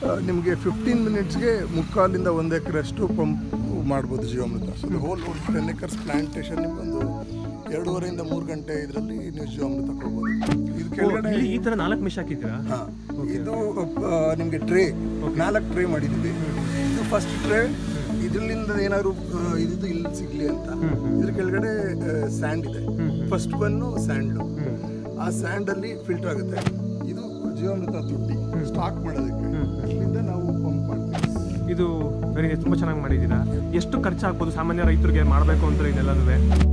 ನಿಮಗೆ ಫಿಫ್ಟೀನ್ ಮಿನಿಟ್ಸ್ಗೆ ಮುಕ್ಕಾಲಿಂದ ಒಂದು ಎಕರೆಷ್ಟು ಪಂಪ್ ಮಾಡ್ಬೋದು jeevamrutha so whole ten acres plantation ನಿಮ್ಗೊಂದು ಎರಡೂವರೆಯಿಂದ ಮೂರು ಗಂಟೆ ಇದರಲ್ಲಿ ನೀವು ಜೀವಾಮೃತ ಕೊಡ್ಬೋದು ಇದು ಕೆಳಗಡೆ ಇಲ್ಲಿ ಈ ತರ ನಾಲ್ಕು ಮಿಷ್ ಹಾಕಿದ್ದೀರಾ ಹಾ. ಇದು ನಿಮಗೆ ಟ್ರೇ ನಾಲ್ಕು ಟ್ರೇ ಮಾಡಿದ್ದೀವಿ ಇದು ಫಸ್ಟ್ ಟ್ರೇ ಇದರಿಂದ ಏನಾದ್ರು ಇದು ಇಲ್ಲಿ ಸಿಗ್ಲಿ ಅಂತ ಇದ್ರ ಕೆಳಗಡೆ ಸ್ಯಾಂಡ್ ಇದೆ ಫಸ್ಟ್ ಬನ್ನು ಸ್ಯಾಂಡು ಆ ಸ್ಯಾಂಡ್ ಅಲ್ಲಿ ಫಿಲ್ಟರ್ ಆಗುತ್ತೆ ಇದು ಜೀವಾಮೃತ ತುಟ್ಟಿ ಸ್ಟಾಕ್ ಮಾಡೋದಕ್ಕೆ ಇಲ್ಲಿಂದ ನಾವು ಪಂಪ್ ಮಾಡ್ತೀವಿ ಇದು ವೆರಿ ತುಂಬಾ ಚೆನ್ನಾಗಿ ಮಾಡಿದ್ದೀರಾ ಎಷ್ಟು ಖರ್ಚಾಗ್ಬೋದು ಸಾಮಾನ್ಯ ರೈತರಿಗೆ ಮಾಡಬೇಕು ಅಂದ್ರೆ ಇದೆಲ್ಲನೂ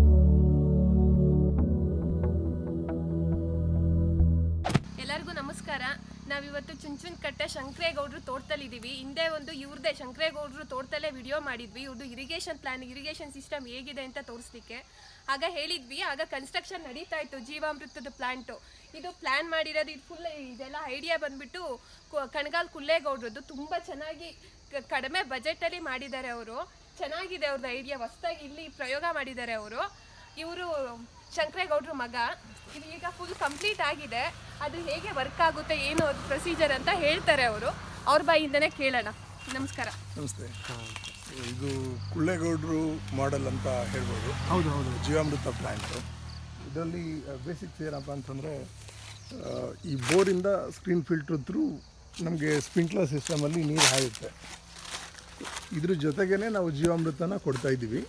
ಎಲ್ಲರಿಗೂ ನಮಸ್ಕಾರ ನಾವಿವತ್ತು ಚುಂಚುನ್ ಕಟ್ಟೆ ಶಂಕರೇಗೌಡರು ತೋಟದಲ್ಲಿದ್ದೀವಿ ಹಿಂದೆ ಒಂದು ಇವ್ರದೇ ಶಂಕರೇಗೌಡರು ತೋಟದಲ್ಲೇ ವಿಡಿಯೋ ಮಾಡಿದ್ವಿ ಇವ್ರದ್ದು ಇರಿಗೇಷನ್ ಪ್ಲಾನ್ ಇರಿಗೇಷನ್ ಸಿಸ್ಟಮ್ ಹೇಗಿದೆ ಅಂತ ತೋರಿಸ್ಲಿಕ್ಕೆ ಆಗ ಹೇಳಿದ್ವಿ ಆಗ ಕನ್ಸ್ಟ್ರಕ್ಷನ್ ನಡೀತಾ ಇತ್ತು ಜೀವಾಮೃತದ ಪ್ಲಾಂಟು ಇದು ಪ್ಲಾನ್ ಮಾಡಿರೋದು ಇದು ಫುಲ್ ಇದೆಲ್ಲ ಐಡಿಯಾ ಬಂದ್ಬಿಟ್ಟು ಕು- ಕಣಗಾಲ್ ಕುಲ್ಲೇಗೌಡ್ರದ್ದು ತುಂಬ ಚೆನ್ನಾಗಿ ಕ- ಕಡಿಮೆ ಬಜೆಟಲ್ಲಿ ಮಾಡಿದ್ದಾರೆ ಅವರು ಚೆನ್ನಾಗಿದೆ ಅವ್ರದ್ದು ಐಡಿಯಾ ಹೊಸ್ದಾಗಿ ಇಲ್ಲಿ ಪ್ರಯೋಗ ಮಾಡಿದ್ದಾರೆ ಅವರು ಇವರು ಶಂಕರೇಗೌಡ್ರ ಮಗ ಇದು ಈಗ ಫುಲ್ ಕಂಪ್ಲೀಟ್ ಆಗಿದೆ ಅದು ಹೇಗೆ ವರ್ಕ್ ಆಗುತ್ತೆ ಏನು ಅದು ಪ್ರೊಸೀಜರ್ ಅಂತ ಹೇಳ್ತಾರೆ ಅವರು ಅವ್ರ ಬಾಯಿಂದನೇ ಕೇಳೋಣ ನಮಸ್ಕಾರ ನಮಸ್ತೆ ಇದು ಕುಳ್ಳೇಗೌಡರು ಮಾಡೆಲ್ ಅಂತ ಹೇಳ್ಬೋದು ಹೌದು ಹೌದು ಜೀವಾಮೃತ ಪ್ಲ್ಯಾಂಟು ಇದರಲ್ಲಿ ಬೇಸಿಕ್ಸ್ ಏನಪ್ಪ ಅಂತಂದರೆ ಈ ಬೋರಿಂದ ಸ್ಕ್ರೀನ್ ಫಿಲ್ಟ್ರ್ ಥ್ರೂ ನಮಗೆ ಸ್ಪ್ರಿಂಕ್ಲರ್ ಸಿಸ್ಟಮಲ್ಲಿ ನೀರು ಹಾಯುತ್ತೆ ಇದ್ರ ಜೊತೆಗೇ ನಾವು ಜೀವಾಮೃತನ ಕೊಡ್ತಾ ಇದ್ದೀವಿ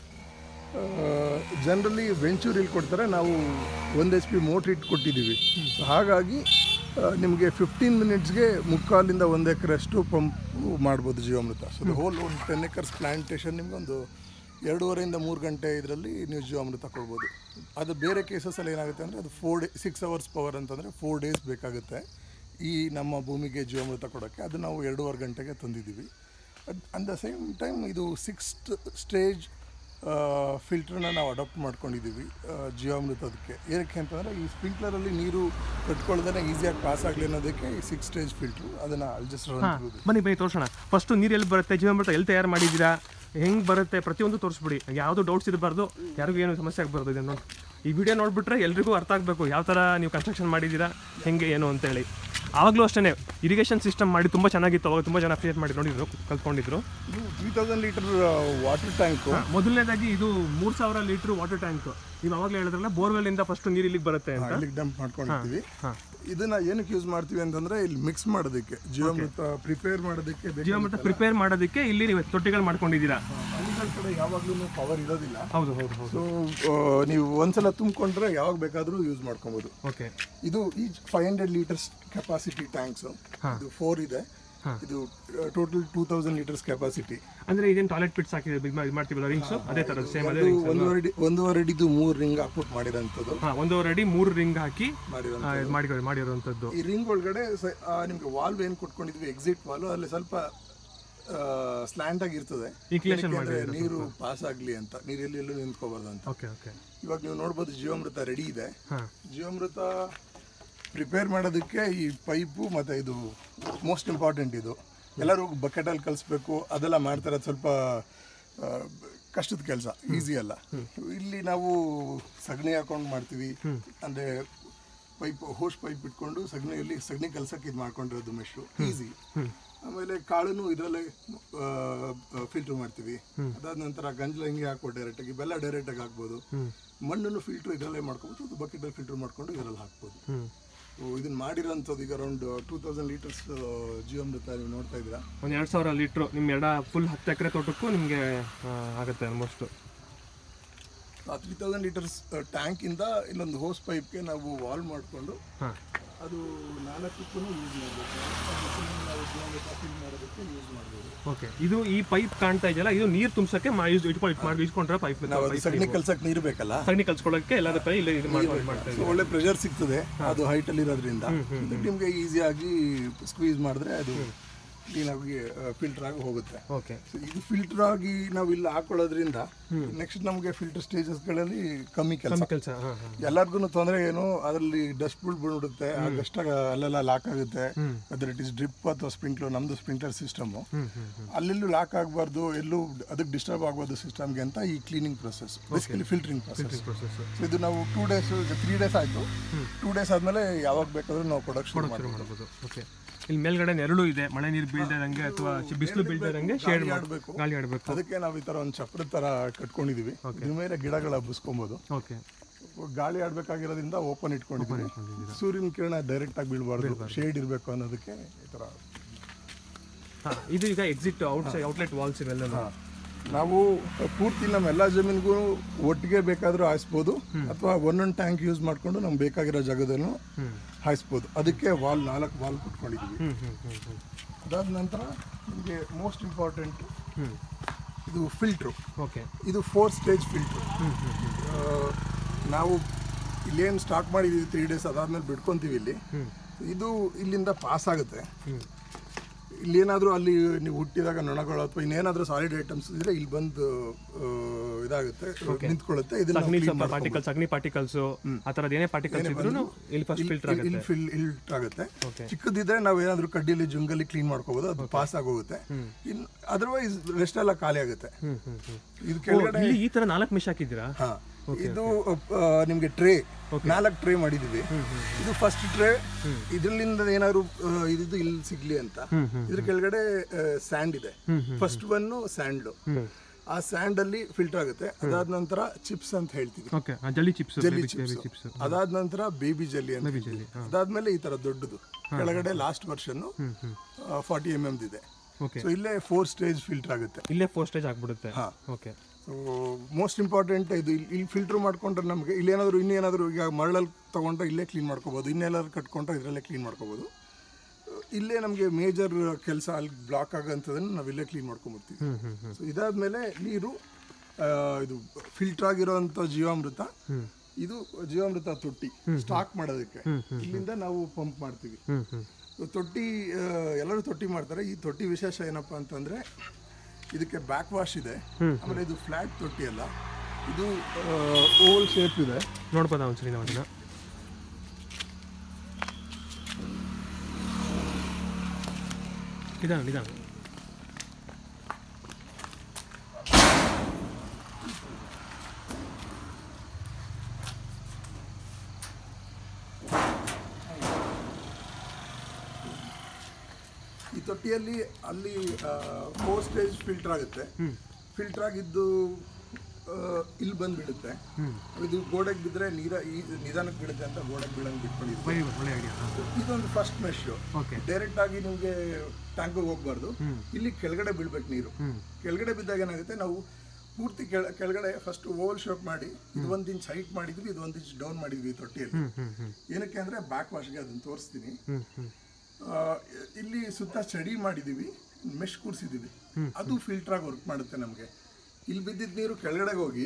ಜನರಲಿ ವೆಂಚೂರಿಲಿ ಕೊಡ್ತಾರೆ ನಾವು ಒಂದು ಎಚ್ ಪಿ ಮೋಟ್ರ್ ಇಟ್ಟು ಕೊಟ್ಟಿದ್ದೀವಿ ಸೊ ಹಾಗಾಗಿ ನಿಮಗೆ ಫಿಫ್ಟೀನ್ ಮಿನಿಟ್ಸ್ಗೆ ಮುಕ್ಕಾಲಿಂದ ಒಂದು ಎಕರೆಷ್ಟು ಪಂಪ್ ಮಾಡ್ಬೋದು ಜೀವಾಮೃತ ಸೊ ಹೋಲ್ ಒಂದು ಟೆನ್ ಎಕರ್ಸ್ ಪ್ಲಾಂಟೇಶನ್ ನಿಮಗೊಂದು ಎರಡೂವರೆಯಿಂದ ಮೂರು ಗಂಟೆ ಇದರಲ್ಲಿ ನೀವು ಜೀವಾಮೃತ ಕೊಡ್ಬೋದು ಅದು ಬೇರೆ ಕೇಸಸಲ್ಲಿ ಏನಾಗುತ್ತೆ ಅಂದರೆ ಅದು four day six hours power ಅಂತಂದರೆ ಫೋರ್ ಡೇಸ್ ಬೇಕಾಗುತ್ತೆ ಈ ನಮ್ಮ ಭೂಮಿಗೆ ಜೀವಾಮೃತ ಕೊಡೋಕ್ಕೆ ಅದು ನಾವು ಎರಡೂವರೆ ಗಂಟೆಗೆ ತಂದಿದ್ದೀವಿ ಅಟ್ ದ ಸೇಮ್ ಟೈಮ್ ಇದು ಸಿಕ್ಸ್ತ್ ಸ್ಟೇಜ್ ಫಿಲ್ಟ್ರನ್ನ ನಾವು ಅಡಾಪ್ಟ್ ಮಾಡ್ಕೊಂಡಿದ್ದೀವಿ ಆ, ಜೀವಾಮೃತದಕ್ಕೆ ಏನಕ್ಕೆ ಅಂತಂದರೆ ಈ ಸ್ಪ್ರಿಂಕ್ಲರಲ್ಲಿ ನೀರು ಕಟ್ಕೊಳ್ದೇ ಈಸಿಯಾಗಿ ಪಾಸ್ ಆಗಲಿ ಅನ್ನೋದಕ್ಕೆ ಈ ಸಿಕ್ಸ್ ಸ್ಟೇಜ್ ಫಿಲ್ಟ್ರು ಅದನ್ನು ಅಲ್ಲಿ ಜಸ್ಟ್ ರನ್ ಬನ್ನಿ ಬನ್ನಿ ತೋರ್ಸೋಣ ಫಸ್ಟ್ ನೀರು ಎಲ್ಲಿ ಬರುತ್ತೆ ಜೀವಾಮೃತ ಎಲ್ಲಿ ತಯಾರು ಮಾಡಿದ್ದೀರಾ ಹೆಂಗ್ ಬರುತ್ತೆ ಪ್ರತಿಯೊಂದು ತೋರಿಸ್ಬಿಡಿ ಯಾವುದು ಡೌಟ್ಸ್ ಇರಬಾರ್ದು ಯಾರಿಗೂ ಏನು ಸಮಸ್ಯೆ ಆಗಬಾರ್ದು ಇದನ್ನು ನೋಡಿ ಈ ವಿಡಿಯೋ ನೋಡ್ಬಿಟ್ರೆ ಎಲ್ರಿಗೂ ಅರ್ಥ ಆಗಬೇಕು ಯಾವ ಥರ ನೀವು ಕನ್ಸ್ಟ್ರಕ್ಷನ್ ಮಾಡಿದ್ದೀರಾ ಹೆಂಗೆ ಏನು ಅಂತೇಳಿ ಆವಾಗಲೂ ಅಷ್ಟೇ ಇರಿಗೇಷನ್ ಸಿಸ್ಟಮ್ ಮಾಡಿ ತುಂಬ ಚೆನ್ನಾಗಿತ್ತು ಅವಾಗ ತುಂಬ ಜನ ಕ್ರಿಯೇಟ್ ಮಾಡಿ ನೋಡಿದ್ರು ಕಲ್ತ್ಕೊಂಡಿದ್ರು ಇದು three thousand litre water tank ಮೊದಲನೇದಾಗಿ ಇದು ಮೂರು ಸಾವಿರ ಲೀಟ್ರ್ ವಾಟರ್ ಟ್ಯಾಂಕ್ ನೀವು ಅವಾಗಲೇ ಹೇಳಿದ್ರಲ್ಲ ಬೋರ್ವೆಲ್ ಇಂದ ಫಸ್ಟ್ ನೀರು ಇಲ್ಲಿಗೆ ಬರುತ್ತೆ ಅಂತ ಇಲ್ಲಿಗೆ ಡಂಪ್ ಮಾಡ್ಕೊಂಡಿರ್ತೀವಿ ಹಾಂ ಇದನ್ನ ಏನಕ್ಕೆ ಯೂಸ್ ಮಾಡ್ತೀವಿ ಅಂತಂದ್ರೆ ಇಲ್ಲಿ ಮಿಕ್ಸ್ ಮಾಡೋದಕ್ಕೆ ಜೀವಾಮೃತ ಪ್ರಿಪೇರ್ ಮಾಡೋದಕ್ಕೆ ಬೇಕಾದ ಜೀವಾಮೃತ ಪ್ರಿಪೇರ್ ಮಾಡೋದಕ್ಕೆ ಇಲ್ಲಿ ನೀವು ತೊಟ್ಟಿಗಳು ಮಾಡ್ಕೊಂಡಿದ್ದೀರಾ ಹಳ್ಳಿಗಳ ಕಡೆ ಯಾವಾಗ್ಲೂ ಪವರ್ ಇರೋದಿಲ್ಲ ಹೌದು ಹೌದು ಹೌದು ಸೊ ನೀವು ಒಂದ್ಸಲ ತುಂಬಿಕೊಂಡ್ರೆ ಯಾವಾಗ ಬೇಕಾದರೂ ಯೂಸ್ ಮಾಡ್ಕೊಬೋದು ಓಕೆ ಇದು ಈ five hundred litres capacity tanks ಇದು ಫೋರ್ ಇದೆ ಇದು total two thousand litres capacity ಅಂದ್ರೆ ಇದೇನು ಟಾಯ್ಲೆಟ್ ಪಿಟ್ಸ್ ಹಾಕಿದ್ರೆ ಇದು ಮಾಡ್ತೀವಲ್ಲ ರಿಂಗ್ಸ್ ಅದೇ ತರ ಸೇಮ್ ಅದೇ ರಿಂಗ್ಸ್ ಒಂದೂವರೆ ಅಡಿ ಒಂದೂವರೆ ಅಡಿದು ಮೂರು ರಿಂಗ್ ಹಾಕ್ಬಿಟ್ಟು ಮಾಡಿರೋಂಥದ್ದು ಹಾ ಒಂದೂವರೆ ಅಡಿ ಮೂರು ರಿಂಗ್ ಹಾಕಿ ಮಾಡಿರೋ ಆ, ಇದ್ ಮಾಡಿ ಮಾಡಿರೋಂಥದ್ದು ಈ ರಿಂಗ್ ಒಳಗಡೆ ಸ- ಆ, ನಿಮ್ಗೆ ವಾಲ್ವ್ ಏನು ಕೊಟ್ಕೊಂಡಿದ್ವಿ ಎಕ್ಸಿಟ್ ವಾಲ್ವ್ ಅಲ್ಲಿ ಸ್ವಲ್ಪ ಸ್ಲ್ಯಾಂಟ್ ಆಗಿ ಇರ್ತದೆ Inclination ಏನಕ್ಕೆ ಅಂದ್ರೆ ನೀರು ಪಾಸ್ ಆಗಲಿ ಅಂತ ನೀರು ಎಲ್ಲಿ ಎಲ್ಲೂ ನಿಂತ್ಕೋಬಾರ್ದು ಅಂತ ಓಕೆ ಓಕೆ ಇವಾಗ ನೀವು ನೋಡ್ಬೋದು ಜೀವಾಮೃತ ರೆಡಿ ಇದೆ ಹಾ ಜೀವಾಮೃತ ಪ್ರಿಪೇರ್ ಮಾಡೋದಕ್ಕೆ ಈ ಪೈಪು ಮತ್ತು ಇದು ಮೋಸ್ಟ್ ಇಂಪಾರ್ಟೆಂಟ್ ಇದು ಎಲ್ಲರೂ ಬಕೆಟಲ್ಲಿ ಕಲಿಸ್ಬೇಕು ಅದೆಲ್ಲ ಮಾಡ್ತಾರೆ ಅದು ಸ್ವಲ್ಪ ಆ, ಕಷ್ಟದ ಕೆಲಸ ಈಸಿ ಅಲ್ಲ ಇಲ್ಲಿ ನಾವು ಸಗಣಿ ಹಾಕೊಂಡು ಮಾಡ್ತೀವಿ ಅಂದರೆ ಪೈಪ್ ಹೋಸ್ ಪೈಪ್ ಇಟ್ಕೊಂಡು ಸಗಣಿಯಲ್ಲಿ ಸಗಣಿ ಕಲ್ಸಕ್ಕೆ ಇದು ಮಾಡ್ಕೊಂಡಿರೋದು ಮೆಶು ಈಸಿ ಆಮೇಲೆ ಕಾಳನ್ನು ಇದರಲ್ಲೇ ಫಿಲ್ಟರ್ ಮಾಡ್ತೀವಿ ಅದಾದ ನಂತರ ಗಂಜಲ ಹಿಂಗೆ ಹಾಕ್ಬೋದು ಡೈರೆಕ್ಟಾಗಿ ಬೆಲ್ಲ ಡೈರೆಕ್ಟಾಗಿ ಹಾಕ್ಬೋದು ಮಣ್ಣನ್ನು ಫಿಲ್ಟರ್ ಇದರಲ್ಲೇ ಮಾಡ್ಕೊಬೋದು ಅದು ಬಕೆಟಲ್ಲಿ ಫಿಲ್ಟರ್ ಮಾಡ್ಕೊಂಡು ಇದರಲ್ಲಿ ಹಾಕ್ಬೋದು ಹ್ಮ್ ಸೊ ಇದನ್ನ ಮಾಡಿರೋಂಥದ್ದು ಈಗ ಅರೌಂಡ್ ಟೂ ತೌಸಂಡ್ ಲೀಟರ್ಸ್ ಜೀವಾಮೃತ ನೀವು ನೋಡ್ತಾ ಇದ್ದೀರಾ ಒಂದು ಎರಡು ಸಾವಿರ ಲೀಟ್ರು ನಿಮ್ಮ ಎಡ ಫುಲ್ ಹತ್ತು ಎಕರೆ ತೋಟಕ್ಕೂ ನಿಮಗೆ ಆಗುತ್ತೆ ಆಲ್ಮೋಸ್ಟ್ ಆ ತ್ರೀ ತೌಸಂಡ್ ಲೀಟರ್ಸ್ ಟ್ಯಾಂಕಿಂದ ಇಲ್ಲೊಂದು ಹೋಸ್ ಪೈಪ್ಗೆ ನಾವು ವಾಲ್ ಮಾಡಿಕೊಂಡು ಹಾಂ ಅದು ನಾಲ್ಕಕ್ಕೂ ಯೂಸ್ ಮಾಡಬೇಕು ನಾವು ಜೀವಾಮೃತ ಫಿಲ್ ಮಾಡೋದಕ್ಕೆ ಯೂಸ್ ಮಾಡ್ಬೋದು ಓಕೆ ಇದು ಈ ಪೈಪ್ ಕಾಣ್ತಾ ಇದೆಯಲ್ಲ ಇದು ನೀರು ತುಂಬಿಸಕ್ಕೆ ಯೂಸ್ ಇಟ್ಕೊಂಡು ಮಾಡಿ ಇಟ್ಕೊಂಡ್ರೆ ಪೈಪ್ ನಾವು ಅದು ಸಗಣಿ ಕಲ್ಸಕ್ಕೆ ನೀರು ಬೇಕಲ್ಲ ಸಗಣಿ ಕಲ್ಸ್ಕೊಳ್ಳೋಕ್ಕೆ ಎಲ್ಲರ ಪೈ ಇಲ್ಲಿ ಇದು ಮಾಡಿ ಮಾಡ್ತಾ ಸೊ ಇದ್ದೀವಿ ಒಳ್ಳೆ ಪ್ರೆಷರ್ ಸಿಗ್ತದೆ ಅದು ಹೈಟಲ್ಲಿ ಇರೋದ್ರಿಂದ ನಿಮಗೆ ಈಸಿಯಾಗಿ ಸ್ಕ್ವೀಸ್ ಮಾಡಿದ್ರೆ ಅದು ಕ್ಲೀನಾಗಿ ಫಿಲ್ಟರ್ ಆಗಿ ಹೋಗುತ್ತೆ ಓಕೆ So, ಇದು ಫಿಲ್ಟರ್ ಆಗಿ ನಾವು ಇಲ್ಲಿ ಹಾಕೊಳ್ಳೋದ್ರಿಂದ ನೆಕ್ಸ್ಟ್ ನಮಗೆ ಫಿಲ್ಟರ್ ಸ್ಟೇಜಸ್ಗಳಲ್ಲಿ ಕಮ್ಮಿ ಕೆಲಸ ಕೆಲಸ ಹಾಂ ಹಾಂ ಎಲ್ಲರಿಗೂ ತೊಂದರೆ ಏನು ಅದರಲ್ಲಿ ಡಸ್ಟ್ ಬುಲ್ ಬಿಡುತ್ತೆ ಆ ಡಸ್ಟ್ ಅಲ್ಲೆಲ್ಲ ಲಾಕ್ ಆಗುತ್ತೆ ಅದರ ಇಟ್ ಇಸ್ ಡ್ರಿಪ್ ಅಥವಾ ಸ್ಪ್ರಿಂಕ್ಲರ್ ನಮ್ದು ಸ್ಪ್ರಿಂಕ್ಲರ್ ಸಿಸ್ಟಮ್ ಅಲ್ಲೆಲ್ಲೂ ಲಾಕ್ ಆಗಬಾರ್ದು ಎಲ್ಲೂ ಅದಕ್ಕೆ ಡಿಸ್ಟರ್ಬ್ ಆಗ್ಬಾರ್ದು ಸಿಸ್ಟಮ್ಗೆ ಅಂತ ಈ cleaning process basically filtering process process so ಇದು ನಾವು ಟೂ ಡೇಸ್ ತ್ರೀ ಡೇಸ್ ಆಯಿತು ಟೂ ಡೇಸ್ ಆದಮೇಲೆ ಯಾವಾಗ ಬೇಕಾದ್ರೂ ನಾವು ಪ್ರೊಡಕ್ಷನ್ ಶುರು ಮಾಡ್ಬೋದು ಮಾಡ್ಬೋದು ಓಕೆ ಇಲ್ಲಿ ಮೇಲ್ಗಡೆ ನೆರಳು ಇದೆ ಮಳೆ ನೀರು ಬೀಳ್ದಿರಂಗೆ ಅಥವಾ ಬಿಸಿಲು ಬೀಳ್ದಿರಂಗೆ ಶೇಡ್ ಆಡಬೇಕು ಗಾಳಿ ಆಡಬೇಕು ಅದಕ್ಕೆ ನಾವು ಈ ತರ ಒಂದು ಚಪ್ರದ ತರ ಕಟ್ಕೊಂಡಿದೀವಿ ಇದ್ರ ಮೇಲೆ ಗಿಡಗಳ ಹಬ್ಬಿಸ್ಕೊಬೋದು ಓಕೆ ಗಾಳಿ ಆಡ್ಬೇಕಾಗಿರೋದ್ರಿಂದ ಓಪನ್ ಇಟ್ಕೊಂಡಿದ್ದೀವಿ ಸೂರ್ಯನ ಕಿರಣ ಡೈರೆಕ್ಟ್ ಆಗಿ ಬೀಳಬಾರ್ದು ಶೇಡ್ ಇರಬೇಕು ಅನ್ನೋದಕ್ಕೆ ಈ ತರ ಹಾಂ ಇದು ಈಗ exit outside outlet valves ಇವೆಲ್ಲ ನಾವು ಪೂರ್ತಿ ನಮ್ಮ ಎಲ್ಲ ಜಮೀನಿಗೂ ಒಟ್ಟಿಗೆ ಬೇಕಾದ್ರೂ ಹಾಯಿಸ್ಬೋದು ಅಥವಾ ಒಂದೊಂದು ಟ್ಯಾಂಕ್ ಯೂಸ್ ಮಾಡ್ಕೊಂಡು ನಮ್ಗೆ ಬೇಕಾಗಿರೋ ಜಾಗದಲ್ಲೂ ಹಾಯಿಸ್ಬೋದು ಅದಕ್ಕೆ ವಾಲ್ ನಾಲ್ಕು ವಾಲ್ ಕೊಟ್ಕೊಂಡಿದ್ದೀವಿ ಹ್ಞೂ ಹ್ಞೂ ಹ್ಞೂ ಹ್ಞೂ ಅದಾದ ನಂತರ ನಿಮಗೆ ಮೋಸ್ಟ್ ಇಂಪಾರ್ಟೆಂಟ್ ಹ್ಞೂ ಇದು ಫಿಲ್ಟ್ರು ಓಕೆ ಇದು ಫೋರ್ ಸ್ಟೇಜ್ ಫಿಲ್ಟ್ರು ನಾವು ಇಲ್ಲೇನು ಸ್ಟಾರ್ಟ್ ಮಾಡಿದ್ದೀವಿ ತ್ರೀ ಡೇಸ್ ಅದಾದ್ಮೇಲೆ ಬಿಡ್ಕೊತೀವಿ ಇಲ್ಲಿ ಇದು ಇಲ್ಲಿಂದ ಪಾಸ್ ಆಗುತ್ತೆ ಹ್ಞೂ ಇಲ್ಲೇನಾದರೂ ಅಲ್ಲಿ ನೀವು ಹುಟ್ಟಿದಾಗ ನೊಣಗಳು ಅಥವಾ ಇನ್ನೇನಾದರೂ ಸಾಲಿಡ್ ಐಟಮ್ಸ್ ಇದ್ರೆ ಇಲ್ಲಿ ಬಂದು ಆ, ಇದಾಗುತ್ತೆ ನಿಂತ್ಕೊಳ್ಳುತ್ತೆ ಇದನ್ನ ಅಗ್ನಿ clean ಮಾಡ್ಕೊಬೋದು. ಪಾರ್ಟಿಕಲ್ಸ್ ಅಗ್ನಿ ಪಾರ್ಟಿಕಲ್ಸ್ ಆ ಥರದ್ದು ಏನೇ ಪಾರ್ಟಿಕಲ್ಸ್ ಇದ್ರು ಇಲ್ಲಿ ಫಸ್ಟ್ ಫಿಲ್ಟರ್ ಇಲ್ಲಿ ಆಗುತ್ತೆ ಫಿಲ್ ಇಲ್ಟ್ ಆಗುತ್ತೆ Okay. ಚಿಕ್ಕದಿದ್ರೆ ನಾವು ಏನಾದರೂ ಕಡ್ಡಿಲಿ ಜುಂಗಲ್ಲಿ ಕ್ಲೀನ್ ಮಾಡ್ಕೋಬಹುದು ಅದು ಪಾಸ್ ಆಗೋಗುತ್ತೆ ಇನ್ ಅದರ್ವೈಸ್ ರೆಸ್ಟ್ ಎಲ್ಲ ಖಾಲಿ ಆಗುತ್ತೆ ಹ್ಞೂ ಹ್ಞೂ ಹ್ಞೂ ಇದು ಕೆಳಗಡೆ ಇಲ್ಲಿ ಈ ಥರ ನಾಲ್ಕು ಮಿಷ್ ಹಾಕಿದ್ದೀರಾ ಹಾ ಇದು ಆ, ನಿಮ್ಗೆ ಟ್ರೇ ನಾಲ್ಕು ಟ್ರೇ ಮಾಡಿದೀವಿ ಇದು ಫಸ್ಟ್ ಟ್ರೇ ಇದ್ರಲ್ಲಿಂದ ಏನಾದ್ರು ಆ, ಇದಿದ್ದು ಇಲ್ಲಿ ಸಿಗ್ಲಿ ಅಂತ ಇದ್ರ ಕೆಳಗಡೆ ಸ್ಯಾಂಡ್ ಇದೆ ಫಸ್ಟ್ ಒನ್ ಸ್ಯಾಂಡ್ ಆ ಸ್ಯಾಂಡ್ ಅಲ್ಲಿ ಫಿಲ್ಟರ್ ಆಗುತ್ತೆ ಅದಾದ ನಂತರ ಚಿಪ್ಸ್ ಅಂತ ಹೇಳ್ತೀವಿ ಓಕೆ ಜಲ್ಲಿ ಚಿಪ್ಸ್ ಜಲ್ಲಿ ಬೇಬಿ ಚಿಪ್ಸ್ ಚಿಪ್ಸ್ ಅದಾದ ನಂತರ ಬೇಬಿ ಜಲ್ಲಿ ಅಂತ ಬೇಬಿ ಜಲ್ಲಿ ಅದಾದ್ಮೇಲೆ ಈ ತರ ದೊಡ್ಡದು ಕೆಳಗಡೆ ಲಾಸ್ಟ್ ವರ್ಷನ್ ಫಾರ್ಟಿ ಎಮ್ ಎಮ್ದು ಇದೆ ಓಕೆ ಸೊ ಇಲ್ಲೇ ಫೋರ್ ಸ್ಟೇಜ್ ಫಿಲ್ಟರ್ ಆಗುತ್ತೆ ಇಲ್ಲೇ ಫೋರ್ ಸ್ಟೇಜ್ ಆಗ್ಬಿಡುತ್ತೆ ಹಾ. ಓಕೆ ಸೊ ಮೋಸ್ಟ್ ಇಂಪಾರ್ಟೆಂಟ್ ಇದು ಇಲ್ಲಿ ಇಲ್ಲಿ ಫಿಲ್ಟರ್ ಮಾಡ್ಕೊಂಡ್ರೆ ನಮಗೆ ಇಲ್ಲೇನಾದರೂ ಇನ್ನೇನಾದರೂ ಈಗ ಮರಳಲ್ಲಿ ತೊಗೊಂಡ್ರೆ ಇಲ್ಲೇ ಕ್ಲೀನ್ ಮಾಡ್ಕೋಬೋದು ಇನ್ನೆಲ್ಲಾದ್ರು ಕಟ್ಕೊಂಡ್ರೆ ಇದರಲ್ಲೇ ಕ್ಲೀನ್ ಮಾಡ್ಕೋಬೋದು ಇಲ್ಲೇ ನಮಗೆ ಮೇಜರ್ ಕೆಲಸ ಅಲ್ಲಿ ಬ್ಲಾಕ್ ಆಗೋಂಥದ್ದನ್ನು ನಾವು ಇಲ್ಲೇ ಕ್ಲೀನ್ ಮಾಡ್ಕೊಂಬರ್ತೀವಿ ಹ್ಞೂ ಹ್ಞೂ ಸೊ ಇದಾದ್ಮೇಲೆ ನೀರು ಆ, ಇದು ಫಿಲ್ಟರ್ ಆಗಿರೋಂಥ ಜೀವಾಮೃತ ಇದು ಜೀವಾಮೃತ ತೊಟ್ಟಿ ಸ್ಟಾಕ್ ಮಾಡೋದಕ್ಕೆ ಇಲ್ಲಿಂದ ನಾವು ಪಂಪ್ ಮಾಡ್ತೀವಿ ಹ್ಞೂ ಹ್ಞೂ ಸೊ ತೊಟ್ಟಿ ಆ, ಎಲ್ಲರೂ ತೊಟ್ಟಿ ಮಾಡ್ತಾರೆ ಈ ತೊಟ್ಟಿ ವಿಶೇಷ ಏನಪ್ಪ ಅಂತಂದ್ರೆ ಇದಕ್ಕೆ ಬ್ಯಾಕ್ ವಾಶ್ ಇದೆ ಆಮೇಲೆ ಇದು ಫ್ಲಾಟ್ ತೊಟ್ಟಿ ಅಲ್ಲ ಇದು ಓಲ್ ಶೇಪ್ ಇದೆ ನೋಡ್ಬೋದಾ ಒಂದ್ಸರಿ ನಾವು ಅದನ್ನ ನಿಧಾನ ನಿಧಾನ ಈ ತೊಟ್ಟಿಯಲ್ಲಿ ಅಲ್ಲಿ ಫೋರ್ ಸ್ಟೇಜ್ ಫಿಲ್ಟರ್ ಆಗುತ್ತೆ ಫಿಲ್ಟರ್ ಆಗಿದ್ದು ಆ, ಇಲ್ಲಿ ಬಂದ್ಬಿಡುತ್ತೆ ಇದು ಗೋಡೆಗೆ ಬಿದ್ದರೆ ನೀರ ಈ ನಿಧಾನಕ್ಕೆ ಬೀಳುತ್ತೆ ಅಂತ ಗೋಡೆಗೆ ಬೀಳಂಗೆ ಬಿಟ್ಕೊಂಡಿದ್ವಿ ವೆರಿ ಗುಡ್ ಒಳ್ಳೆ ಐಡಿಯಾ ಇದೊಂದು ಫಸ್ಟ್ ಮೆಶ್ ಓಕೆ ಡೈರೆಕ್ಟ್ ಆಗಿ ನಿಮಗೆ ಟ್ಯಾಂಕಿಗೆ ಹೋಗ್ಬಾರ್ದು ಇಲ್ಲಿ ಕೆಳಗಡೆ ಬೀಳ್ಬೇಕು ನೀರು ಕೆಳಗಡೆ ಬಿದ್ದಾಗ ಏನಾಗುತ್ತೆ ನಾವು ಪೂರ್ತಿ ಕೆಳ ಕೆಳಗಡೆ ಫಸ್ಟ್ ಓವಲ್ ಶೇಪ್ ಮಾಡಿ ಇದು ಒಂದು ಇಂಚ್ ಹೈಟ್ ಮಾಡಿದ್ವಿ ಇದು ಒಂದು ಇಂಚ್ ಡೌನ್ ಮಾಡಿದ್ವಿ ಈ ತೊಟ್ಟಿಯಲ್ಲಿ ಹ್ಞೂ ಹ್ಞೂ ಏನಕ್ಕೆ ಅಂದ್ರೆ ಬ್ಯಾಕ್ ವಾಶ್ಗೆ ಅದನ್ನ ತೋರಿಸ್ತೀನಿ ಹ್ಞೂ ಹ್ಞೂ ಆ, ಇಲ್ಲಿ ಸುತ್ತ ಚಡಿ ಮಾಡಿದೀವಿ ಮೆಶ್ ಕೂರಿಸಿದೀವಿ ಅದು ಫಿಲ್ಟರ್ ಆಗಿ ವರ್ಕ್ ಮಾಡುತ್ತೆ ನಮಗೆ ಇಲ್ಲಿ ಬಿದ್ದಿದ್ದ ನೀರು ಕೆಳಗಡೆ ಹೋಗಿ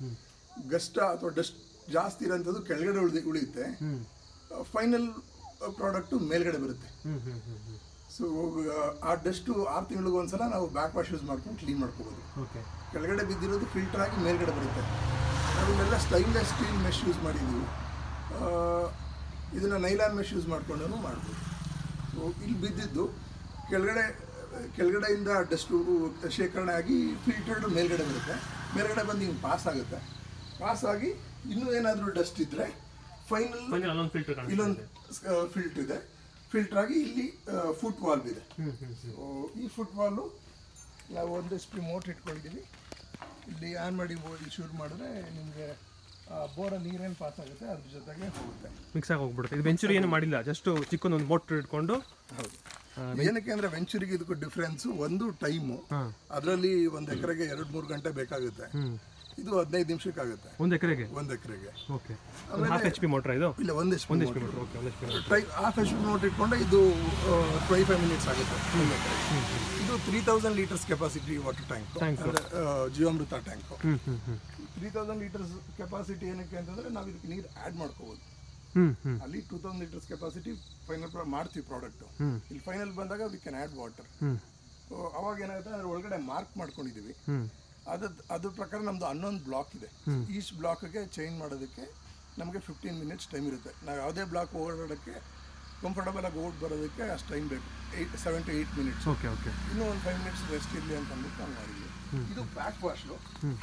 ಗಷ್ಟ ಅಥವಾ ಡಸ್ಟ್ ಜಾಸ್ತಿ ಇರೋಂಥದ್ದು ಕೆಳಗಡೆ ಉಳಿದು ಉಳಿಯುತ್ತೆ ಫೈನಲ್ ಪ್ರಾಡಕ್ಟು ಮೇಲ್ಗಡೆ ಬರುತ್ತೆ ಹ್ಞೂ ಹ್ಞೂ ಹ್ಞೂ ಹ್ಞೂ ಸೊ ಆ ಡಸ್ಟು ಆರು ತಿಂಗಳಿಗೆ ಒಂದ್ಸಲ ನಾವು ಬ್ಯಾಕ್ ವಾಶ್ ಯೂಸ್ ಮಾಡ್ಕೊಂಡು ಕ್ಲೀನ್ ಮಾಡ್ಕೋಬೋದು ಓಕೆ ಕೆಳಗಡೆ ಬಿದ್ದಿರೋದು ಫಿಲ್ಟರ್ ಆಗಿ ಮೇಲ್ಗಡೆ ಬರುತ್ತೆ ನಾವು ಇಲ್ಲೆಲ್ಲ ಸ್ಟೈನ್ಲೆಸ್ ಸ್ಟೀಲ್ ಮೆಶ್ ಯೂಸ್ ಮಾಡಿದ್ದೀವಿ ಆ, ಇದನ್ನ ನೈಲಾನ್ ಮೆಶ್ ಯೂಸ್ ಮಾಡ್ಕೊಂಡು ಮಾಡ್ಬೋದು ಸೊ ಇಲ್ಲಿ ಬಿದ್ದಿದ್ದು ಕೆಳಗಡೆ ಕೆಳಗಡೆಯಿಂದ ಡಸ್ಟು ಶೇಖರಣೆ ಆಗಿ ಫಿಲ್ಟರ್ಡ್ ಮೇಲ್ಗಡೆ ಬರುತ್ತೆ ಮೇಲ್ಗಡೆ ಬಂದು ಹಿಂಗೆ ಪಾಸ್ ಆಗುತ್ತೆ ಪಾಸ್ ಆಗಿ ಇನ್ನೂ ಏನಾದರೂ ಡಸ್ಟ್ ಇದ್ದರೆ ಫೈನಲ್ ಫೈನಲ್ ಅಲ್ಲೊಂದು ಫಿಲ್ಟರ್ ಕಾಣಿಸ್ತಾ ಇಲ್ಲೊಂದು ಫಿಲ್ಟರ್ ಇದೆ ಫಿಲ್ಟರ್ ಆಗಿ ಇಲ್ಲಿ ಫುಟ್ ವಾಲ್ವ್ ಇದೆ ಹ್ಞೂ ಹ್ಞೂ ಹ್ಞೂ ಸೊ ಈ ಫುಟ್ ವಾಲು ನಾವು ಒಂದು ಎಚ್ ಪಿ ಮೋಟ್ರ್ ಇಟ್ಕೊಂಡಿದ್ದೀವಿ ಇಲ್ಲಿ ಆನ್ ಮಾಡಿ ಇಲ್ಲಿ ಶುರು ಮಾಡಿದ್ರೆ ನಿಮಗೆ ಬೋರಲ್ಲಿ ನೀರೇನು ಪಾಸ್ ಆಗುತ್ತೆ ಅದ್ರ ಜೊತೆಗೆ ಹೋಗುತ್ತೆ ಮಿಕ್ಸ್ ಆಗಿ ಹೋಗ್ಬಿಡುತ್ತೆ ಇದು ವೆಂಚೂರಿ ಏನು ಮಾಡಿಲ್ಲ ಜಸ್ಟ್ ಚಿಕ್ಕದೊಂದು ಮೋಟ್ರ್ ಇಟ್ಕೊಂಡು ಹೌದು ಏನಕ್ಕೆ ಅಂದ್ರೆ ವೆಂಚುರಿಗೆ ಇದಕ್ಕೂ ಡಿಫ್ರೆನ್ಸ್ ಒಂದು ಟೈಮು ಹಾಂ ಅದರಲ್ಲಿ ಒಂದು ಎಕರೆಗೆ ಎರಡು ಮೂರು ಗಂಟೆ ಬೇಕಾಗುತ್ತೆ ಹ್ಞೂ ಇದು ಹದಿನೈದು ನಿಮಿಷಕ್ಕೆ ಆಗುತ್ತೆ ಒಂದು ಎಕರೆಗೆ ಒಂದು ಎಕರೆಗೆ okay half H P motor ಇದು ಇಲ್ಲ ಒಂದು ಎಚ್ ಒಂದು ಎಚ್ ಪಿ ಮೋಟ್ರ್ ಓಕೆ ಒಂದು H P try half H P motor ಇಟ್ಕೊಂಡೆ ಇದು ಟ್ವೆಂಟಿ ಫೈವ್ ಮಿನಿಟ್ಸ್ ಆಗುತ್ತೆ ಒಂದು ಎಕರೆಗೆ ಇದು three thousand litres capacity water tank Tank. ಅಂದರೆ ಜೀವಾಮೃತ ಟ್ಯಾಂಕು ಹ್ಞೂ ಹ್ಞೂ ಹ್ಞೂ ತ್ರೀ ತೌಸಂಡ್ ಲೀಟರ್ಸ್ ಕೆಪಾಸಿಟಿ ಏನಕ್ಕೆ ಅಂತಂದ್ರೆ ನಾವು ಇದಕ್ಕೆ ನೀರು ಆ್ಯಡ್ ಮಾಡ್ಕೋಬೋದು ಹ್ಞೂ ಹ್ಞೂ ಅಲ್ಲಿ two thousand litres capacity final ಮಾಡ್ತೀವಿ ಪ್ರಾಡಕ್ಟು ಹ್ಮ್. ಇಲ್ಲಿ ಫೈನಲ್ ಬಂದಾಗ ವಿ ಕ್ಯಾನ್ ಆ್ಯಡ್ ವಾಟರ್ ಹ್ಞೂ ಸೊ ಅವಾಗ ಏನಾಗುತ್ತೆ ಅದ್ರ ಒಳಗಡೆ ಮಾರ್ಕ್ ಮಾಡ್ಕೊಂಡಿದ್ದೀವಿ ಹ್ಞೂ ಅದ್ರ ಅದ್ರ ಪ್ರಕಾರ ನಮ್ದು ಹನ್ನೊಂದು ಬ್ಲಾಕ್ ಇದೆ ಈಚ್ ಬ್ಲಾಕ್ಗೆ ಚೇಂಜ್ ಮಾಡೋದಕ್ಕೆ ನಮಗೆ ಫಿಫ್ಟೀನ್ ಮಿನಿಟ್ಸ್ ಟೈಮ್ ಇರುತ್ತೆ ನಾವು ಯಾವುದೇ ಬ್ಲಾಕ್ ಓಡಾಡೋಕ್ಕೆ ಕಂಫರ್ಟಬಲ್ ಆಗಿ ಔಟ್ ಬರೋದಕ್ಕೆ ಅಷ್ಟು ಟೈಮ್ ಬೇಕು eight seven to eight minutes okay okay ಇನ್ನೂ ಒಂದು ಫೈವ್ ಮಿನಿಟ್ಸ್ ರೆಸ್ಟ್ ಇರಲಿ ಅಂತ ಅಂದ್ಬಿಟ್ಟು ನಾವು ಮಾಡಿದ್ವಿ ಇದು ಬ್ಯಾಕ್ ವಾಶು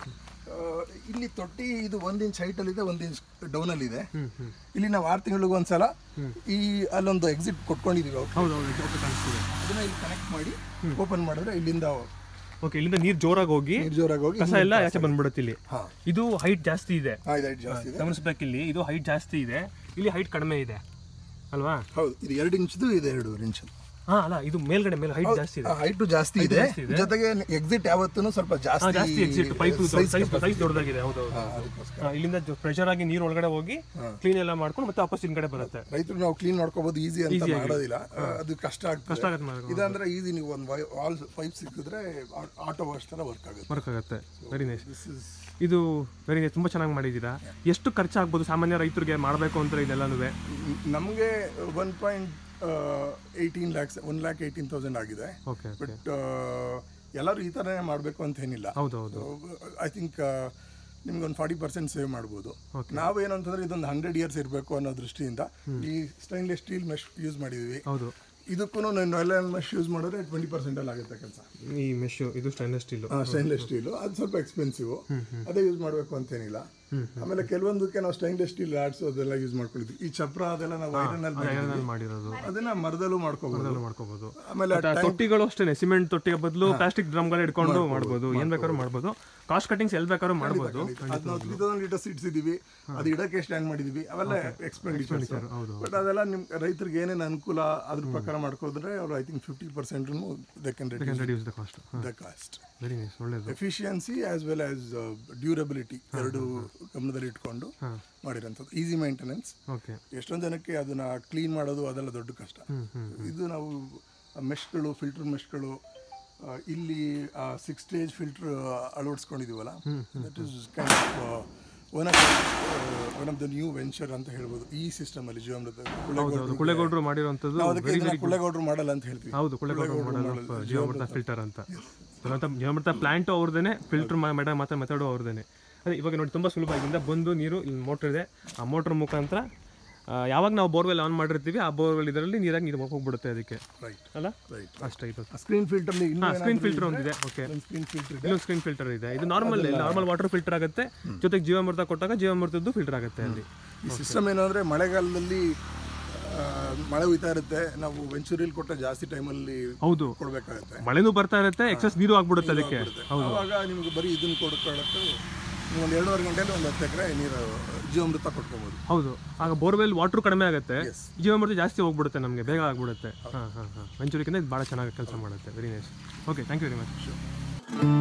ಇಲ್ಲಿ ತೊಟ್ಟಿ ಇದು ಒಂದು ಇಂಚ್ ಹೈಟಲ್ಲಿದೆ ಒಂದು ಇಂಚ್ ಡೌನಲ್ಲಿದೆ ಇಲ್ಲಿ ನಾವು ಆರು ತಿಂಗಳಿಗೆ ಒಂದ್ಸಲ ಈ ಅಲ್ಲೊಂದು ಎಕ್ಸಿಟ್ ಕೊಟ್ಕೊಂಡಿದೀವಿ ಅವ್ರು ಹೌದು ಹೌದು ಓಕೆ ಕಾಣಿಸ್ತಿದೆ ಅದನ್ನ ಇಲ್ಲಿ ಕನೆಕ್ಟ್ ಮಾಡಿ ಓಪನ್ ಮಾಡಿದ್ರೆ ಇಲ್ಲಿಂದ ಓಕೆ ಇಲ್ಲಿಂದ ನೀರು ಜೋರಾಗಿ ಹೋಗಿ ನೀರು ಜೋರಾಗಿ ಹೋಗಿ ಕಸ ಎಲ್ಲ ಆಚೆ ಬಂದ್ಬಿಡುತ್ತೆ ಇಲ್ಲಿ ಹಾ ಇದು ಹೈಟ್ ಜಾಸ್ತಿ ಇದೆ ಆಯ್ತು ಆಯ್ತು ಜಾಸ್ತಿ ಇದೆ ಗಮನಿಸ್ಬೇಕು ಇಲ್ಲಿ ಇದು ಹೈಟ್ ಜಾಸ್ತಿ ಇದೆ ಇಲ್ಲಿ ಹೈಟ್ ಕಡಿಮೆ ಇದೆ ಅಲ್ವಾ ಹೌದು ಇದು ಎರಡು ಇಂಚ್ದು ಇದೆ ಎರಡು ಇಂಚ್ ಹಾ ಅಲ್ಲ ಇದು ಮೇಲ್ಗಡೆ ಮೇಲೆ ಹೈಟ್ ಜಾಸ್ತಿ ಇದೆ ಹೈಟು ಜಾಸ್ತಿ ಇದೆ ಜಾಸ್ತಿ ಇದೆ. ಜೊತೆಗೆ ಎಕ್ಸಿಟ್ ಯಾವತ್ತೂ ಸ್ವಲ್ಪ ಹಾ, ಜಾಸ್ತಿ ಜಾಸ್ತಿ ಎಕ್ಸಿಟ್ ಪೈಪ್ ಸೈಜ್ ಸೈಜ್ ದೊಡ್ಡದಾಗಿದೆ ಹೌದು ಹೌದು ಹಾ, ಅದಕ್ಕೋಸ್ಕರ ಹಾ, ಇಲ್ಲಿಂದ ಪ್ರೆಷರ್ ಆಗಿ ನೀರು ಒಳಗಡೆ ಹೋಗಿ ಕ್ಲೀನ್ ಎಲ್ಲ ಮಾಡ್ಕೊಂಡು ಮತ್ತೆ ವಾಪಸ್ ಹಿಂದ್ಗಡೆ ಬರುತ್ತೆ ರೈತರು ನಾವು ಕ್ಲೀನ್ ಮಾಡ್ಕೋಬಹುದು ಈಸಿ ಅಂತ ಮಾಡೋದಿಲ್ಲ ಆ, ಅದು ಕಷ್ಟ ಕಷ್ಟ ಆಗ್ತದೆ ಆಗತ್ತೆ ಮಾಡೋದು ಇದಂದ್ರೆ ಈಸಿ ನೀವು ಒಂದು ವಾಲ್ ಪೈಪ್ ಸಿಕ್ಕಿದ್ರೆ ಆಟೋ ವಾಶ್ ತರ ವರ್ಕ್ ಆಗುತ್ತೆ ವರ್ಕ್ ಆಗುತ್ತೆ ವೆರಿ ನೈಸ್ ದಿಸ್ ಇಸ್ ಇದು ವೆರಿ ನೈಸ್ ತುಂಬಾ ಚೆನ್ನಾಗಿ ಮಾಡಿದ್ದೀರಾ ಎಷ್ಟು ಖರ್ಚಾಗ್ಬೋದು ಸಾಮಾನ್ಯ ರೈತರಿಗೆ ಮಾಡಬೇಕು ಅಂದ್ರೆ ಇದೆಲ್ಲನೂ ನಮಗೆ one point eighteen lakhs one lakh eighteen thousand ಆಗಿದೆ ಓಕೆ ಬಟ್ ಎಲ್ಲರೂ ಈ ಥರನೇ ಮಾಡಬೇಕು ಅಂತ ಏನಿಲ್ಲ ಹೌದು ಹೌದು ಐ ಥಿಂಕ್ ನಿಮ್ಗೆ ಒಂದು ಫಾರ್ಟಿ ಪರ್ಸೆಂಟ್ ಸೇವ್ ಮಾಡ್ಬೋದು Okay. ನಾವೇನು ಅಂತಂದ್ರೆ ಇದೊಂದು ಹಂಡ್ರೆಡ್ ಇಯರ್ಸ್ ಇರಬೇಕು ಅನ್ನೋ ದೃಷ್ಟಿಯಿಂದ ಈ ಸ್ಟೈನ್ಲೆಸ್ ಸ್ಟೀಲ್ ಮೆಶ್ ಯೂಸ್ ಮಾಡಿದ್ವಿ ಹೌದು ಇದಕ್ಕೂ ನಾನು ಎಲ್ಲ ಮೆಶ್ ಯೂಸ್ ಮಾಡಿದ್ರೆ ಟ್ವೆಂಟಿ ಪರ್ಸೆಂಟಲ್ಲಿ ಆಗುತ್ತೆ ಕೆಲಸ ಈ ಮೆಶ್ ಇದು ಸ್ಟೈನ್ಲೆಸ್ ಸ್ಟೀಲ್ ಸ್ಟೈನ್ಲೆಸ್ ಸ್ಟೀಲು ಅದು ಸ್ವಲ್ಪ ಎಕ್ಸ್ಪೆನ್ಸಿವ್ ಅದೇ ಯೂಸ್ ಮಾಡಬೇಕು ಅಂತೇನಿಲ್ಲ ಆಮೇಲೆ ಕೆಲವೊಂದಕ್ಕೆ ನಾವು ಸ್ಟೈನ್ಲೆಸ್ ಸ್ಟೀಲ್ ರಾಡ್ಸ್ ಅದೆಲ್ಲ ಯೂಸ್ ಮಾಡ್ಕೊಂಡಿದ್ವಿ ಈ ಚಪ್ರ ಅದೆಲ್ಲ ನಾವು ಐರನ್ ಅಲ್ಲಿ ಮಾಡಿದ್ವಿ. ಮಾಡಿರೋದು ಅದನ್ನ ಮರದಲ್ಲೂ ಮಾಡ್ಕೋಬಹುದು ಮಾಡ್ಕೋಬಹುದು ಆಮೇಲೆ ತೊಟ್ಟಿಗಳು ಅಷ್ಟೇ ಸಿಮೆಂಟ್ ತೊಟ್ಟಿಗೆ ಬದಲು ಪ್ಲಾಸ್ಟಿಕ್ ಡ್ರಮ್ಗಳು ಇಟ್ಕೊಂಡು ಮಾಡ್ಬೋದು ಏನ್ ಬೇಕಾದ್ರೂ ಮಾಡ್ಬೋದು ಕಾಸ್ಟ್ ಕಟಿಂಗ್ಸ್ ಎಲ್ಲಿ ಬೇಕಾದ್ರೂ ಮಾಡ್ಬೋದು ಅದನ್ನ ತ್ರೀ ತೌಸಂಡ್ ಲೀಟರ್ಸ್ ಇಟ್ಟಿದ್ದೀವಿ ಅದು ಇಡಕ್ಕೆ ಸ್ಟ್ಯಾಂಡ್ ಮಾಡಿದೀವಿ ಅವೆಲ್ಲ ಎಕ್ಸ್ಪೆಂಡಿಚರ್ಸ್ ಹೌದು ಬಟ್ ಅದೆಲ್ಲ ನಿಮ್ ರೈತರಿಗೆ ಏನೇನು ಅನುಕೂಲ ಅದ್ರ ಪ್ರಕಾರ ಮಾಡ್ಕೋದ್ರೆ ಅವ್ರು I think fifty percent they can reduce reduce the cost the cost very nice ಒಳ್ಳೇದು efficiency as well as durability ಎರಡು ಗಮನದಲ್ಲಿ ಇಟ್ಕೊಂಡು ಮಾಡಿರೋಂಥದ್ದು ಈಸಿ ಮೇಂಟೆನೆನ್ಸ್ ಓಕೆ ಎಷ್ಟೊಂದು ಜನಕ್ಕೆ ಅದನ್ನ ಕ್ಲೀನ್ ಮಾಡೋದು ಅದೆಲ್ಲ ದೊಡ್ಡ ಕಷ್ಟ ಇದು ನಾವು ಮೆಶ್ಗಳು ಫಿಲ್ಟರ್ ಮೆಶ್ಗಳು ಇಲ್ಲಿ ಸಿಕ್ಸ್ ಸ್ಟೇಜ್ ಫಿಲ್ಟರ್ ಅಳವಡಿಸ್ಕೊಂಡಿದೀವಲ್ಲ that is kind of one of one of the new venture ಅಂತ ಹೇಳ್ಬೋದು ಈ ಸಿಸ್ಟಮ್ ಅಲ್ಲಿ ಜೀವಾಮೃತ ಹೌದು ಕುಳೆಗೌಡರು ಮಾಡಿರೋಂಥದ್ದು ನಾವು ಅದಕ್ಕೆ ಇದನ್ನ ಕುಳ್ಳೆಗೌಡರು ಮಾಡಲ್ಲ ಅಂತ ಹೇಳ್ತೀವಿ ಹೌದು ಕುಳೆಗೌಡರು ಮಾಡಲ್ಲ ಜೀವಾಮೃತ ಫಿಲ್ಟರ್ ಅಂತ ಜೀವಾಮೃತ ಜೀವಾಮೃತ ಪ್ಲಾಂಟು ಅವ್ರದ್ದೇನೆ ಫಿಲ್ಟರ್ ಮೇಡ ಮತ್ತೆ ಮೆಥಡು ಅವ್ರದ್ದೇನೆ ಅದೇ ಇವಾಗ ನೋಡಿ ತುಂಬ ಸುಲಭ ಇಲ್ಲಿಂದ ಬಂದು ನೀರು ಇಲ್ಲಿ ಮೋಟ್ರ್ ಇದೆ ಆ ಮೋಟ್ರ್ ಮುಖಾಂತರ ಆ, ಯಾವಾಗ ನಾವು ಬೋರ್ವೆಲ್ ಆನ್ ಮಾಡಿರ್ತೀವಿ ಆ ಬೋರ್ವೆಲ್ ಇದರಲ್ಲಿ ನೀರಾಗಿ ನೀರು ಹೋಗ್ಬಿಡುತ್ತೆ ಅದಕ್ಕೆ ರೈಟ್ ಅಲ್ಲ ರೈಟ್ ಅಷ್ಟೇ ಇದು ಸ್ಕ್ರೀನ್ ಫಿಲ್ಟರ್ ಇನ್ನೂ ಸ್ಕ್ರೀನ್ ಫಿಲ್ಟರ್ ಒಂದಿದೆ ಓಕೆ ಸ್ಕ್ರೀನ್ ಫಿಲ್ಟರ್ ಇದೆ ಇಲ್ಲೊಂದು ಸ್ಕ್ರೀನ್ ಫಿಲ್ಟರ್ ಇದೆ ಇದು ನಾರ್ಮಲ್ ನಾರ್ಮಲ್ ವಾಟರ್ ಫಿಲ್ಟರ್ ಆಗುತ್ತೆ ಜೊತೆಗೆ ಜೀವಾಮೃತ ಕೊಟ್ಟಾಗ ಜೀವಾಮೃತದ್ದು ಫಿಲ್ಟರ್ ಆಗುತ್ತೆ ಅಲ್ಲಿ ಈ ಸಿಸ್ಟಮ್ ಏನಂದ್ರೆ ಮಳೆಗಾಲದಲ್ಲಿ ಆ, ಮಳೆ ಹುಯ್ತಾ ಇರುತ್ತೆ ನಾವು ವೆಂಚೂರಿಯಲ್ಲಿ ಕೊಟ್ಟ ಜಾಸ್ತಿ ಟೈಮಲ್ಲಿ ಹೌದು ಕೊಡಬೇಕಾಗುತ್ತೆ ಮಳೆನೂ ಬರ್ತಾ ಇರುತ್ತೆ ಎಕ್ಸಸ್ ನೀರು ಆಗ್ಬಿಡುತ್ತೆ ಅದಕ್ಕೆ ಆವಾಗ ನಿಮ್ಗೆ ಬರೀ ಇದನ್ನ ಕೊಡ್ಕೊಳ್ಳೋಕ್ಕೆ ನೀವು ಒಂದು ಎರಡೂವರೆ ಗಂಟೆಯಲ್ಲಿ ಒಂದು ಹತ್ತು ಎಕರೆ ನೀರು ಜೀವಾಮೃತ ಕೊಟ್ಕೋಬೋದು ಹೌದು ಆಗ ಬೋರ್ವೆಲ್ ವಾಟರ್ ಕಡಿಮೆ ಆಗುತ್ತೆ ಜೀವಾಮೃತ ಜಾಸ್ತಿ ಹೋಗ್ಬಿಡುತ್ತೆ ನಮಗೆ ಬೇಗ ಆಗ್ಬಿಡುತ್ತೆ ಹಾಂ ಹಾಂ ಹಾಂ ವೆಂಚೂರಿಕಿಂತ ಇದು ಭಾಳ ಚೆನ್ನಾಗಿ ಕೆಲಸ ಮಾಡುತ್ತೆ very nice okay thank you very much